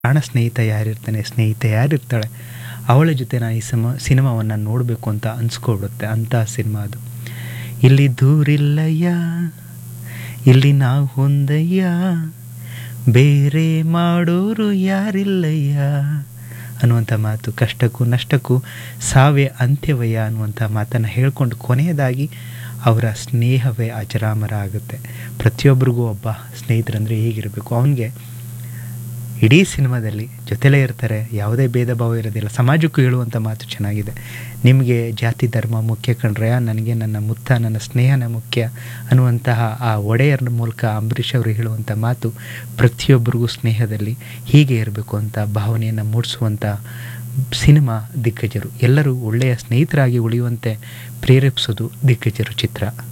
ಪ್ರಾಣ ಸ್ನೇಹಿತ ಯಾರಿರ್ತಾನೆ ಸ್ನೇಹಿತೆ ಯಾರಿರ್ತಾಳೆ ಅವಳ ಜೊತೆ ನಾನು ಈ ಸಿನಿಮಾ ಸಿನಿಮಾವನ್ನು ನೋಡಬೇಕು ಅಂತ ಅನ್ಸ್ಕೊಬಿಡುತ್ತೆ ಅಂತಹ ಸಿನಿಮಾ ಅದು ಇಲ್ಲಿ ದೂರಿಲ್ಲಯ್ಯ ಇಲ್ಲಿ ನಾವು ಹೊಂದಯ್ಯ ಬೇರೆ ಮಾಡೋರು ಯಾರಿಲ್ಲಯ್ಯ ಅನ್ನುವಂಥ ಮಾತು ಕಷ್ಟಕ್ಕೂ ನಷ್ಟಕ್ಕೂ ಸಾವೇ ಅಂತ್ಯವಯ್ಯ ಅನ್ನುವಂಥ ಮಾತನ್ನು ಹೇಳ್ಕೊಂಡು ಕೊನೆಯದಾಗಿ ಅವರ ಸ್ನೇಹವೇ ಅಜರಾಮರ ಆಗುತ್ತೆ ಪ್ರತಿಯೊಬ್ಬರಿಗೂ ಒಬ್ಬ ಸ್ನೇಹಿತರಂದರೆ ಹೇಗಿರಬೇಕು ಅವನಿಗೆ ಇಡೀ ಸಿನಿಮಾದಲ್ಲಿ ಜೊತೆಲೇ ಇರ್ತಾರೆ ಯಾವುದೇ ಭೇದ ಭಾವ ಇರೋದಿಲ್ಲ ಸಮಾಜಕ್ಕೂ ಹೇಳುವಂಥ ಮಾತು ಚೆನ್ನಾಗಿದೆ ನಿಮಗೆ ಜಾತಿ ಧರ್ಮ ಮುಖ್ಯ ಕಂಡ್ರೆ ನನಗೆ ನನ್ನ ಮುತ್ತ ನನ್ನ ಸ್ನೇಹನ ಮುಖ್ಯ ಅನ್ನುವಂತಹ ಆ ಒಡೆಯರ ಮೂಲಕ ಅಂಬರೀಷ್ ಅವರು ಹೇಳುವಂಥ ಮಾತು ಪ್ರತಿಯೊಬ್ಬರಿಗೂ ಸ್ನೇಹದಲ್ಲಿ ಹೀಗೆ ಇರಬೇಕು ಅಂತ ಭಾವನೆಯನ್ನು ಮೂಡಿಸುವಂಥ ಸಿನಿಮಾ ದಿಗ್ಗಜರು ಎಲ್ಲರೂ ಒಳ್ಳೆಯ ಸ್ನೇಹಿತರಾಗಿ ಉಳಿಯುವಂತೆ ಪ್ರೇರೇಪಿಸೋದು ದಿಗ್ಗಜರು ಚಿತ್ರ